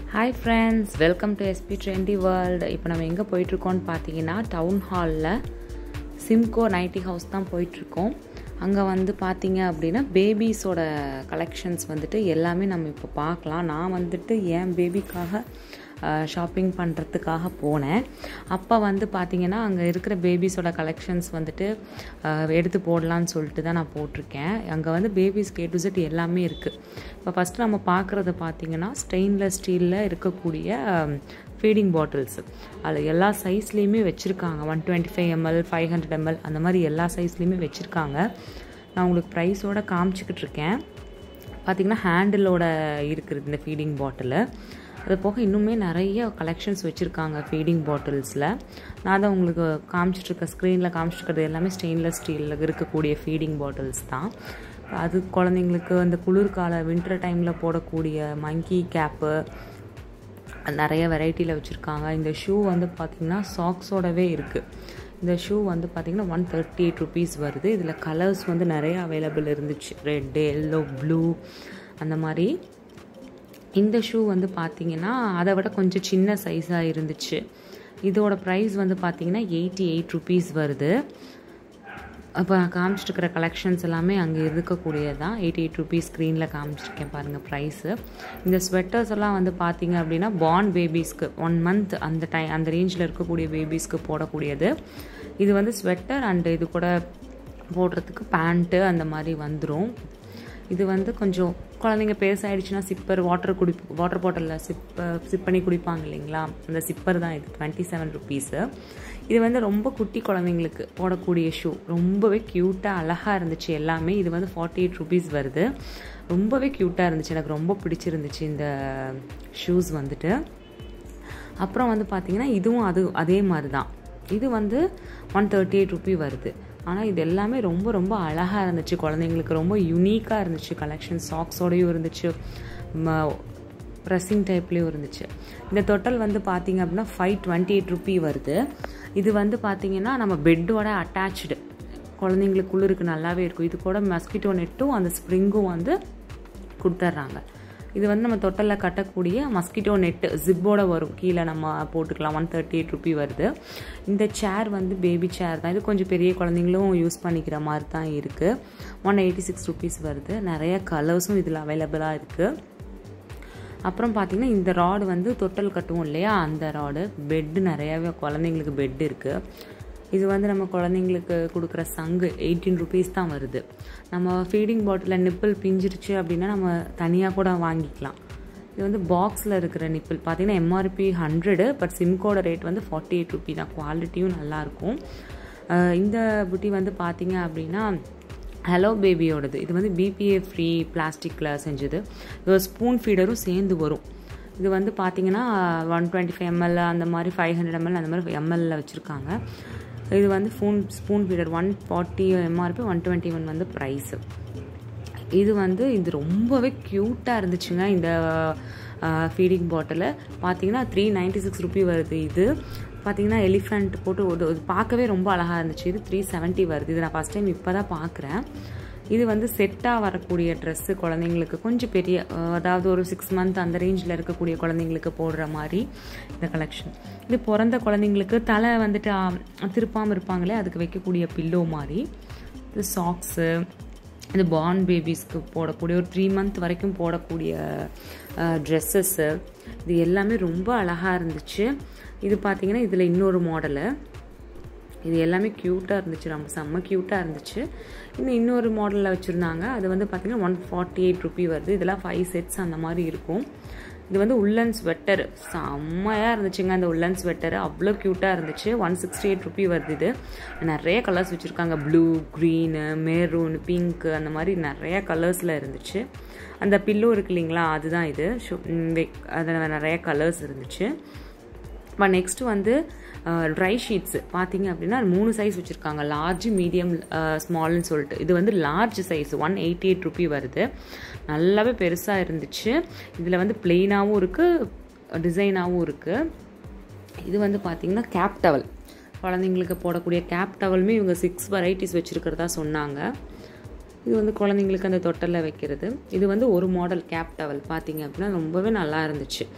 hi friends welcome to SP trendy world இப்போ நம்ம எங்கே போயிட்டுருக்கோம்னு பார்த்தீங்கன்னா டவுன் ஹாலில் சிம்கோ நைட்டி ஹவுஸ் தான் போயிட்டுருக்கோம் அங்கே வந்து பார்த்தீங்க அப்படின்னா பேபிஸோட கலெக்ஷன்ஸ் வந்துட்டு எல்லாமே நம்ம இப்போ பார்க்கலாம் நான் வந்துட்டு என் பேபிக்காக ஷாப்பிங் பண்ணுறதுக்காக போனேன் அப்போ வந்து பார்த்திங்கன்னா அங்கே இருக்கிற பேபிஸோட கலெக்ஷன்ஸ் வந்துட்டு எடுத்து போடலான்னு சொல்லிட்டு தான் நான் போட்டிருக்கேன் அங்கே வந்து பேபிஸ் கே டு செட் எல்லாமே இருக்குது இப்போ ஃபஸ்ட்டு நம்ம பார்க்குறது பார்த்திங்கன்னா ஸ்டெயின்லெஸ் ஸ்டீலில் இருக்கக்கூடிய ஃபீடிங் பாட்டில்ஸ் அதில் எல்லா சைஸ்லேயுமே வச்சுருக்காங்க one twenty five ML five hundred ML அந்த மாதிரி எல்லா சைஸ்லேயுமே வச்சுருக்காங்க நான் உங்களுக்கு ப்ரைஸோடு காமிச்சிக்கிட்டு இருக்கேன் பார்த்திங்கன்னா ஹேண்டிலோட இருக்குது இந்த ஃபீடிங் பாட்டிலு அது போக இன்னுமே நிறைய கலெக்ஷன்ஸ் வச்சுருக்காங்க ஃபீடிங் பாட்டில்ஸில் நான் தான் உங்களுக்கு காமிச்சிட்ருக்க ஸ்க்ரீனில் காமிச்சிட்ருக்கிறது எல்லாமே ஸ்டெயின்லெஸ் ஸ்டீலில் இருக்கக்கூடிய ஃபீடிங் பாட்டில்ஸ் தான் அது குழந்தைங்களுக்கு அந்த குளிர்கால வின்டர் டைமில் போடக்கூடிய மங்கி கேப்பு நிறைய வெரைட்டியில் வச்சுருக்காங்க இந்த ஷூ வந்து பார்த்திங்கன்னா சாக்ஸோடவே இருக்குது இந்த ஷூ வந்து பார்த்திங்கன்னா ஒன் தேர்ட்டி எயிட் ருபீஸ் வருது இதில் கலர்ஸ் வந்து நிறைய அவைலபிள் இருந்துச்சு ரெட்டு எல்லோ ப்ளூ அந்த மாதிரி இந்த ஷூ வந்து பார்த்திங்கன்னா அதை விட கொஞ்சம் சின்ன சைஸாக இருந்துச்சு இதோட ப்ரைஸ் வந்து பார்த்திங்கன்னா எயிட்டி எயிட் ருபீஸ் வருது அப்போ நான் காமிச்சிட்ருக்கிற கலெக்ஷன்ஸ் எல்லாமே அங்கே இருக்கக்கூடியது தான் எயிட்டி எயிட் ருபீஸ் ஸ்க்ரீனில் காமிச்சிருக்கேன் பாருங்கள் ப்ரைஸு இந்த ஸ்வெட்டர்ஸ் எல்லாம் வந்து பார்த்திங்க அப்படின்னா பார்ன் பேபிஸ்க்கு ஒன் மந்த் அந்த டைம் அந்த ரேஞ்சில் இருக்கக்கூடிய பேபிஸ்க்கு போடக்கூடியது இது வந்து ஸ்வெட்டர் அண்டு இது கூட போடுறதுக்கு பேண்ட்டு அந்த மாதிரி வந்துடும் இது வந்து கொஞ்சம் குழந்தைங்க பெருசாகிடுச்சுன்னா சிப்பர் வாட்டர் குடி வாட்டர் பாட்டிலில் சிப்ப சிப் பண்ணி குடிப்பாங்க இல்லைங்களா அந்த சிப்பர் தான் இது டுவெண்ட்டி செவன் ருபீஸு இது வந்து ரொம்ப குட்டி குழந்தைங்களுக்கு போடக்கூடிய ஷூ ரொம்பவே க்யூட்டாக அழகாக இருந்துச்சு எல்லாமே இது வந்து ஃபார்ட்டி எயிட் ருபீஸ் வருது ரொம்பவே க்யூட்டாக இருந்துச்சு எனக்கு ரொம்ப பிடிச்சிருந்துச்சு இந்த ஷூஸ் வந்துட்டு அப்புறம் வந்து பார்த்திங்கன்னா இதுவும் அது அதே மாதிரி தான் இது வந்து ஒன் தேர்ட்டி எயிட் ருபி வருது ஆனால் இது எல்லாமே ரொம்ப ரொம்ப அழகாக இருந்துச்சு குழந்தைங்களுக்கு ரொம்ப யூனிக்காக இருந்துச்சு கலெக்ஷன் சாக்ஸோடையும் இருந்துச்சு ப்ரெஸ்ஸிங் டைப்லேயும் இருந்துச்சு இந்த தொட்டல் வந்து பார்த்திங்க அப்படின்னா ஃபைவ் டுவெண்ட்டி எயிட் ருபி வருது இது வந்து பார்த்திங்கன்னா நம்ம பெட்டோட அட்டாச்சு குழந்தைங்களுக்கு குளிருக்கு நல்லாவே இருக்கும் இது கூட மஸ்கிட்டோ நெட்டும் அந்த ஸ்ப்ரிங்கும் வந்து கொடுத்துட்றாங்க இது வந்து நம்ம தொட்டலில் கட்டக்கூடிய மஸ்கிட்டோ நெட்டு ஜிப்போட வரும் கீழே நம்ம போட்டுக்கலாம் ஒன் தேர்ட்டி எயிட் ருபி வருது இந்த சேர் வந்து பேபி சேர் தான் இது கொஞ்சம் பெரிய குழந்தைங்களும் யூஸ் பண்ணிக்கிற மாதிரி தான் இருக்குது ஒன் எயிட்டி சிக்ஸ் ருபீஸ் வருது நிறைய கலர்ஸும் இதில் அவைலபிளாக இருக்குது அப்புறம் பார்த்திங்கன்னா இந்த ராடு வந்து தொட்டல் கட்டுவோம் இல்லையா அந்த ராடு பெட்டு நிறையாவே குழந்தைங்களுக்கு பெட் இருக்குது இது வந்து நம்ம குழந்தைங்களுக்கு கொடுக்குற சங்கு எயிட்டீன் ருபீஸ் தான் வருது நம்ம ஃபீடிங் பாட்டிலில் நிப்பிள் பிஞ்சிருச்சு அப்படின்னா நம்ம தனியாக கூட வாங்கிக்கலாம் இது வந்து பாக்ஸில் இருக்கிற நிப்பிள் பார்த்தீங்கன்னா எம்ஆர்பி ஹண்ட்ரடு பட் சிம்கோட ரேட் வந்து ஃபார்ட்டி எயிட் ருபி தான் குவாலிட்டியும் நல்லாயிருக்கும் இந்த புட்டி வந்து பார்த்தீங்க அப்படின்னா ஹலோ பேபியோடது இது வந்து பிபிஏ ஃப்ரீ பிளாஸ்டிக்கில் செஞ்சது இது ஸ்பூன் ஃபீடரும் சேர்ந்து வரும் இது வந்து பார்த்தீங்கன்னா ஒன் டுவெண்ட்டி ஃபைவ் எம்எல் அந்த மாதிரி ஃபைவ் ஹண்ட்ரட் எம்எல் அந்த மாதிரி எம்எல்ல வச்சுருக்காங்க இது வந்து phone spoon feeder one forty MRP one twenty one வந்து ப்ரைஸு இது வந்து இது ரொம்பவே க்யூட்டாக இருந்துச்சுங்க இந்த ஃபீடிங் பாட்டில் பார்த்தீங்கன்னா த்ரீ நைன்ட்டி சிக்ஸ் ருபி வருது இது பார்த்தீங்கன்னா எலிஃபெண்ட் போட்டு ஒரு பார்க்கவே ரொம்ப அழகாக இருந்துச்சு இது த்ரீ செவன்ட்டி வருது இது நான் ஃபஸ்ட் டைம் இப்போ தான் பார்க்குறேன் இது வந்து செட்டாக வரக்கூடிய ட்ரெஸ்ஸு குழந்தைங்களுக்கு கொஞ்சம் பெரிய அதாவது ஒரு சிக்ஸ் மந்த் அந்த ரேஞ்சில் இருக்கக்கூடிய குழந்தைங்களுக்கு போடுற மாதிரி இந்த கலெக்ஷன் இது பிறந்த குழந்தைங்களுக்கு தலை வந்துட்டு திருப்பாமல் இருப்பாங்களே அதுக்கு வைக்கக்கூடிய பில்லோ மாதிரி இது சாக்ஸு இது பார்ன் பேபிஸ்க்கு போடக்கூடிய ஒரு த்ரீ மந்த் வரைக்கும் போடக்கூடிய ட்ரெஸ்ஸஸ்ஸு இது எல்லாமே ரொம்ப அழகாக இருந்துச்சு இது பார்த்திங்கன்னா இதில் இன்னொரு மாடலு இது எல்லாமே க்யூட்டாக இருந்துச்சு ரொம்ப செம்ம க்யூட்டாக இருந்துச்சு இன்னும் இன்னொரு மாடலில் வச்சுருந்தாங்க அது வந்து பார்த்திங்கன்னா ஒன் ஃபார்ட்டி எயிட் ருபி வருது இதெல்லாம் ஃபைவ் செட்ஸ் அந்த மாதிரி இருக்கும் இது வந்து உள்ளன் ஸ்வெட்டர் செம்மையாக இருந்துச்சுங்க அந்த உள்ளன் ஸ்வெட்டர் அவ்வளோ க்யூட்டாக இருந்துச்சு ஒன் சிக்ஸ்டி எயிட் ருபி வருது இது நிறைய கலர்ஸ் வச்சுருக்காங்க ப்ளூ க்ரீனு மெரூன் பிங்க்கு அந்த மாதிரி நிறைய கலர்ஸில் இருந்துச்சு அந்த பில்லோ இருக்கு இல்லைங்களா அதுதான் இது அதில் நிறைய கலர்ஸ் இருந்துச்சு இப்போ நெக்ஸ்ட் வந்து ட்ரை ஷீட்ஸு பார்த்தீங்க அப்படின்னா மூணு சைஸ் வச்சுருக்காங்க லார்ஜ் மீடியம் ஸ்மால்னு சொல்லிட்டு இது வந்து large size one eighty eight rupee வருது நல்லாவே பெருசாக இருந்துச்சு இதில் வந்து பிளெயினாகவும் இருக்குது டிசைனாகவும் இருக்குது இது வந்து பார்த்திங்கன்னா கேப் டவல் குழந்தைங்களுக்கு போடக்கூடிய கேப் டவலுமே இவங்க சிக்ஸ் வெரைட்டிஸ் வச்சுருக்கிறதா சொன்னாங்க இது வந்து குழந்தைங்களுக்கு அந்த தொட்டலில் வைக்கிறது இது வந்து ஒரு மாடல் கேப் டவல் பார்த்தீங்க அப்படின்னா ரொம்பவே நல்லா இருந்துச்சு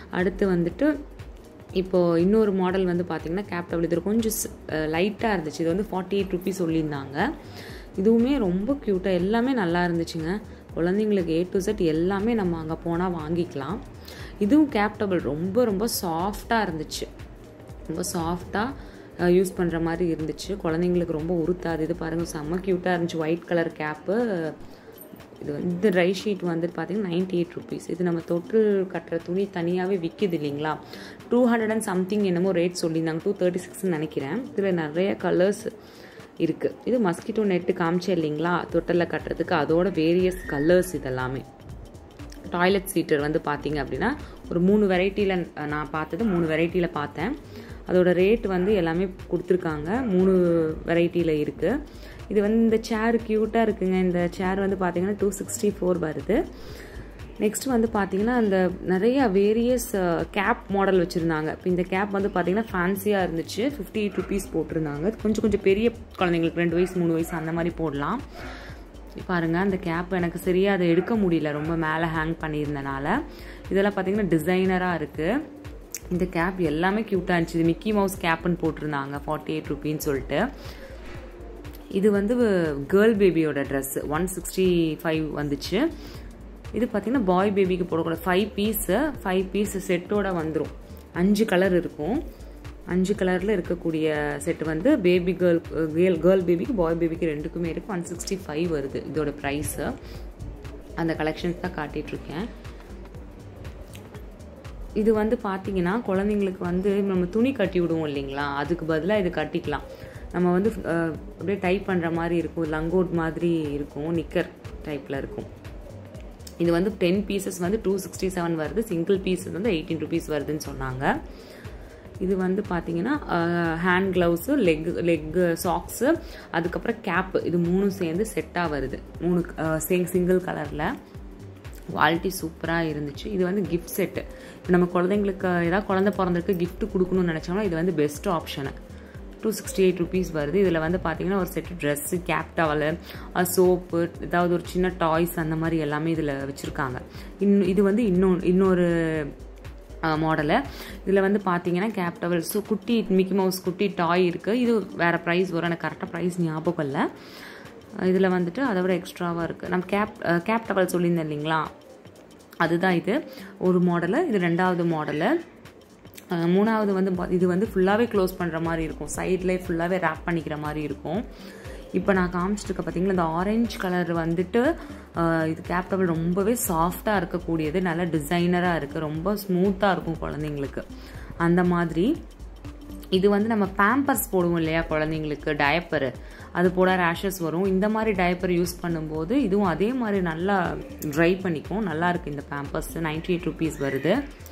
அடுத்து வந்துட்டு இப்போது இன்னொரு மாடல் வந்து பார்த்திங்கன்னா கேப் டபுள் இது கொஞ்சம் லைட்டாக இருந்துச்சு இது வந்து ஃபார்ட்டி எயிட் ருபீஸ் சொல்லியிருந்தாங்க இதுவுமே ரொம்ப க்யூட்டாக எல்லாமே நல்லா இருந்துச்சுங்க குழந்தைங்களுக்கு ஏ டு செட் எல்லாமே நம்ம அங்கே போனால் வாங்கிக்கலாம் இதுவும் கேப் டபுள் ரொம்ப ரொம்ப சாஃப்டாக இருந்துச்சு ரொம்ப சாஃப்டாக யூஸ் பண்ணுற மாதிரி இருந்துச்சு குழந்தைங்களுக்கு ரொம்ப உறுத்தாது இது பாருங்கள் செம்ம க்யூட்டாக இருந்துச்சு ஒயிட் கலர் கேப்பு இது வந்து இந்த ட்ரை ஷீட் வந்துட்டு பார்த்தீங்கன்னா நைன்டி எயிட் ருபீஸ் இது நம்ம தொட்டு கட்டுற துணி தனியாகவே விற்கிது இல்லைங்களா டூ ஹண்ட்ரட் அண்ட் சம்திங் என்னமோ ரேட் சொல்லியிருந்தாங்க டூ தேர்ட்டி சிக்ஸ்னு நினைக்கிறேன் இதில் நிறைய கலர்ஸ் இருக்குது இது மஸ்கிட்டோ நெட்டு காமிச்சேன் இல்லைங்களா தொட்டலில் கட்டுறதுக்கு அதோட வேரியஸ் கலர்ஸ் இதெல்லாமே டாய்லெட் சீட்டர் வந்து பார்த்தீங்க அப்படின்னா ஒரு மூணு வெரைட்டியில் நான் பார்த்தது மூணு வெரைட்டியில் பார்த்தேன் அதோட ரேட் வந்து எல்லாமே கொடுத்துருக்காங்க மூணு வெரைட்டியில் இருக்குது இது வந்து இந்த சேர் க்யூட்டாக இருக்குங்க இந்த சேர் வந்து பார்த்தீங்கன்னா டூ சிக்ஸ்டி ஃபோர் வருது நெக்ஸ்ட் வந்து பார்த்தீங்கன்னா அந்த நிறைய வேரியஸ் கேப் மாடல் வச்சுருந்தாங்க இப்போ இந்த கேப் வந்து பார்த்தீங்கன்னா ஃபேன்சியாக இருந்துச்சு ஃபிஃப்டி எயிட் ருபீஸ் போட்டிருந்தாங்க கொஞ்சம் கொஞ்சம் பெரிய குழந்தைங்களுக்கு ரெண்டு வயசு மூணு வயசு அந்த மாதிரி போடலாம் பாருங்கள் அந்த கேப் எனக்கு சரியாக அதை எடுக்க முடியல ரொம்ப மேலே ஹேங் பண்ணியிருந்தனால இதெல்லாம் பார்த்தீங்கன்னா டிசைனராக இருக்குது இந்த கேப் எல்லாமே க்யூட்டாக இருந்துச்சு இது மிக்கி மவுஸ் கேப்புன்னு போட்டிருந்தாங்க ஃபார்ட்டி எயிட் ருபின்னு சொல்லிட்டு இது வந்து கேர்ள் பேபியோட ட்ரெஸ் ஒன் சிக்ஸ்டி ஃபைவ் வந்துச்சு இது பார்த்திங்கன்னா பாய் பேபிக்கு போடக்கூடாது ஃபைவ் பீஸு ஃபைவ் பீஸ் செட்டோட வந்துடும் அஞ்சு கலர் இருக்கும் அஞ்சு கலரில் இருக்கக்கூடிய செட் வந்து பேபி கேர்ள் கேர்ள் கேர்ள் பேபிக்கு பாய் பேபிக்கு ரெண்டுக்குமே இருக்குது ஒன் சிக்ஸ்டி ஃபைவ் வருது இதோட ப்ரைஸு அந்த கலெக்ஷன்ஸ் தான் காட்டிகிட்ருக்கேன் இது வந்து பார்த்தீங்கன்னா குழந்தைங்களுக்கு வந்து நம்ம துணி கட்டி விடுவோம் இல்லைங்களா அதுக்கு பதிலாக இது கட்டிக்கலாம் நம்ம வந்து அப்படியே டைப் பண்ணுற மாதிரி இருக்கும் லங்கோட் மாதிரி இருக்கும் நிக்கர் டைப்பில் இருக்கும் இது வந்து டென் பீசஸ் வந்து டூ சிக்ஸ்டி செவன் வருது சிங்கிள் பீஸ் வந்து எயிட்டீன் ருபீஸ் வருதுன்னு சொன்னாங்க இது வந்து பார்த்தீங்கன்னா hand gloves leg leg socks அதுக்கப்புறம் கேப்பு இது மூணும் சேர்ந்து செட்டாக வருது மூணு சிங்கிள் கலரில் குவாலிட்டி சூப்பராக இருந்துச்சு இது வந்து கிஃப்ட் செட்டு இப்போ நம்ம குழந்தைங்களுக்கு ஏதாவது குழந்த பிறந்திருக்கு கிஃப்ட் கொடுக்கணும்னு நினச்சோம்னா இது வந்து best option two sixty eight rupees வருது இதில் வந்து பார்த்தீங்கன்னா ஒரு set dress cap towel soap ஏதாவது ஒரு சின்ன டாய்ஸ் அந்த மாதிரி எல்லாமே இதில் வச்சுருக்காங்க இன்னும் இது வந்து இன்னொன்று இன்னொரு மாடலு இதில் வந்து பார்த்தீங்கன்னா கேப் டவல் ஸோ குட்டி மிக்கி மவுஸ் குட்டி டாய் இருக்குது இது வேறு ப்ரைஸ் வரும் எனக்கு கரெக்டாக ப்ரைஸ் ஞாபகம் இல்லை இதில் வந்துட்டு அதை விட எக்ஸ்ட்ராவாக இருக்குது நம்ம கேப் கேப் டவல் சொல்லியிருந்தேன் இல்லைங்களா அதுதான் இது ஒரு மாடலு இது ரெண்டாவது மாடலு மூணாவது வந்து இது வந்து ஃபுல்லாகவே க்ளோஸ் பண்ணுற மாதிரி இருக்கும் சைட்லேயே ஃபுல்லாகவே ரேப் பண்ணிக்கிற மாதிரி இருக்கும் இப்போ நான் காமிச்சிருக்க பார்த்தீங்களா இந்த ஆரஞ்சு கலர் வந்துட்டு இது கேப்டபிள் ரொம்பவே சாஃப்டாக இருக்கக்கூடியது நல்ல டிசைனராக இருக்குது ரொம்ப ஸ்மூத்தாக இருக்கும் குழந்தைங்களுக்கு அந்த மாதிரி இது வந்து நம்ம பேம்பர்ஸ் போடுவோம் இல்லையா குழந்தைங்களுக்கு டயப்பரு அது போட ரேஷஸ் வரும் இந்த மாதிரி டயப்பர் யூஸ் பண்ணும்போது இதுவும் அதே மாதிரி நல்லா ட்ரை பண்ணிக்கும் நல்லா இருக்குது இந்த பேம்பர்ஸ் நைன்டி எயிட் ருபீஸ் வருது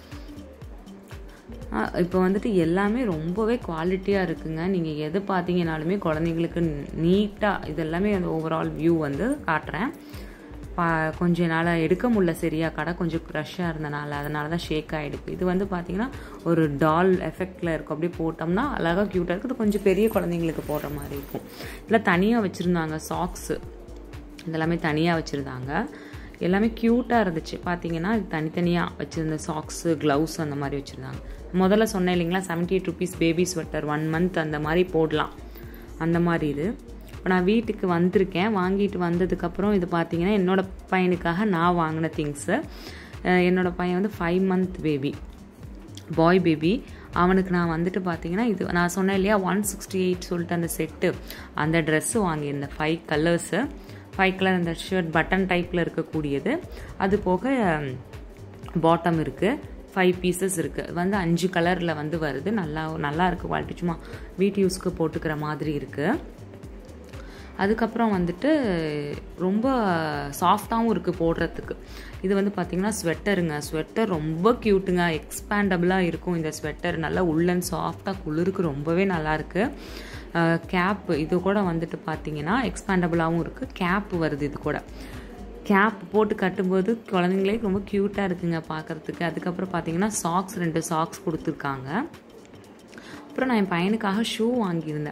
இப்போ வந்துட்டு எல்லாமே ரொம்பவே குவாலிட்டியாக இருக்குங்க நீங்கள் எது பார்த்தீங்கனாலுமே குழந்தைங்களுக்கு நீட்டாக இது எல்லாமே அந்த ஓவரால் வியூ வந்து காட்டுறேன் பா கொஞ்ச நாளாக எடுக்க முடியல சரியா கடை கொஞ்சம் க்ரஷ்ஷாக இருந்தனால அதனால தான் ஷேக் ஆகிடுக்கு இது வந்து பார்த்தீங்கன்னா ஒரு டால் எஃபெக்டில் இருக்கும் அப்படியே போட்டோம்னா அழகாக க்யூட்டாக இருக்குது கொஞ்சம் பெரிய குழந்தைங்களுக்கு போடுற மாதிரி இருக்கும் இதில் தனியாக வச்சுருந்தாங்க சாக்ஸு இதெல்லாமே தனியாக வச்சுருந்தாங்க எல்லாமே க்யூட்டாக இருந்துச்சு பார்த்தீங்கன்னா இது தனித்தனியாக வச்சுருந்த சாக்ஸு க்ளவுஸ் அந்த மாதிரி வச்சுருந்தாங்க முதல்ல சொன்னேன் இல்லைங்களா seventy eight rupees baby sweater one month அந்த மாதிரி போடலாம் அந்த மாதிரி இது இப்போ நான் வீட்டுக்கு வந்திருக்கேன் வாங்கிட்டு வந்ததுக்கப்புறம் இது பார்த்தீங்கன்னா என்னோடய பையனுக்காக நான் வாங்கின திங்ஸு என்னோடய பையன் வந்து five month baby boy baby அவனுக்கு நான் வந்துட்டு பார்த்தீங்கன்னா இது நான் சொன்னேன் இல்லையா ஒன் சிக்ஸ்டி எயிட் சொல்லிட்டு அந்த செட்டு அந்த ட்ரெஸ்ஸு வாங்கியிருந்தேன் ஃபைவ் கலர்ஸு ஃபைவ் கலர் அந்த ஷர்ட் பட்டன் டைப்பில் இருக்கக்கூடியது அது போக பாட்டம் இருக்குது ஃபைவ் பீசஸ் இருக்குது வந்து அஞ்சு கலரில் வந்து வருது நல்லா நல்லா இருக்குது குவாலிட்டி சும்மா வீட்டு யூஸ்க்கு போட்டுக்கிற மாதிரி இருக்குது அதுக்கப்புறம் வந்துட்டு ரொம்ப சாஃப்டாகவும் இருக்குது போடுறதுக்கு இது வந்து பார்த்திங்கன்னா ஸ்வெட்டருங்க ஸ்வெட்டர் ரொம்ப க்யூட்டுங்க எக்ஸ்பேண்டபிளாக இருக்கும் இந்த ஸ்வெட்டர் நல்லா உள்ளன் சாஃப்டாக குளிருக்கு ரொம்பவே நல்லாயிருக்கு கேப் இது கூட வந்துட்டு பார்த்தீங்கன்னா எக்ஸ்பேண்டபிளாகவும் இருக்குது கேப் வருது இது கூட கேப் போட்டு கட்டும்போது குழந்தைங்களே ரொம்ப க்யூட்டாக இருக்குங்க பார்க்குறதுக்கு அதுக்கப்புறம் பார்த்தீங்கன்னா சாக்ஸ் ரெண்டு சாக்ஸ் கொடுத்துருக்காங்க அப்புறம் நான் என் பையனுக்காக ஷூ வாங்கியிருந்தேன்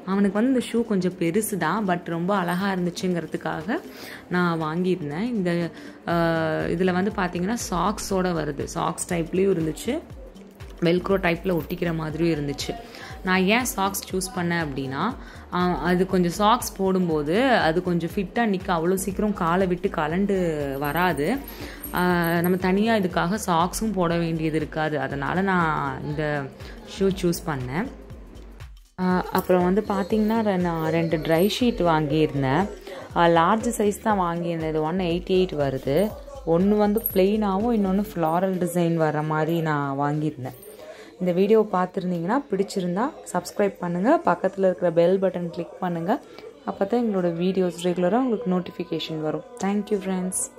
அவனுக்கு வந்து இந்த ஷூ கொஞ்சம் பெருசு தான் பட் ரொம்ப அழகாக இருந்துச்சுங்கிறதுக்காக நான் வாங்கியிருந்தேன் இந்த இதில் வந்து பார்த்தீங்கன்னா சாக்ஸோட வருது சாக்ஸ் டைப்லேயும் இருந்துச்சு வெல்க்ரோ டைப்பில் ஒட்டிக்கிற மாதிரியும் இருந்துச்சு நான் ஏன் சாக்ஸ் சூஸ் பண்ணேன் அப்படின்னா அது கொஞ்சம் சாக்ஸ் போடும்போது அது கொஞ்சம் ஃபிட்டாக நிற்க அவ்வளோ சீக்கிரம் காலை விட்டு கலண்டு வராது நம்ம தனியாக இதுக்காக சாக்ஸும் போட வேண்டியது இருக்காது அதனால் நான் இந்த ஷூ சூஸ் பண்ணேன் அப்புறம் வந்து பார்த்திங்கன்னா நான் ரெண்டு ட்ரை ஷீட் வாங்கியிருந்தேன் லார்ஜ் சைஸ் தான் வாங்கியிருந்தேன் இது ஒன் எயிட்டி எயிட் வருது ஒன்று வந்து பிளெயினாகவும் இன்னொன்று ஃப்ளாரல் டிசைன் வர மாதிரி நான் வாங்கியிருந்தேன் இந்த வீடியோ பார்த்துருந்தீங்கன்னா பிடிச்சிருந்தா சப்ஸ்கிரைப் பண்ணுங்கள் பக்கத்தில் இருக்கிற பெல் பட்டன் கிளிக் பண்ணுங்கள் அப்போ தான் எங்களோட வீடியோஸ் ரெகுலராக உங்களுக்கு நோட்டிஃபிகேஷன் வரும் தேங்க்யூ ஃப்ரெண்ட்ஸ்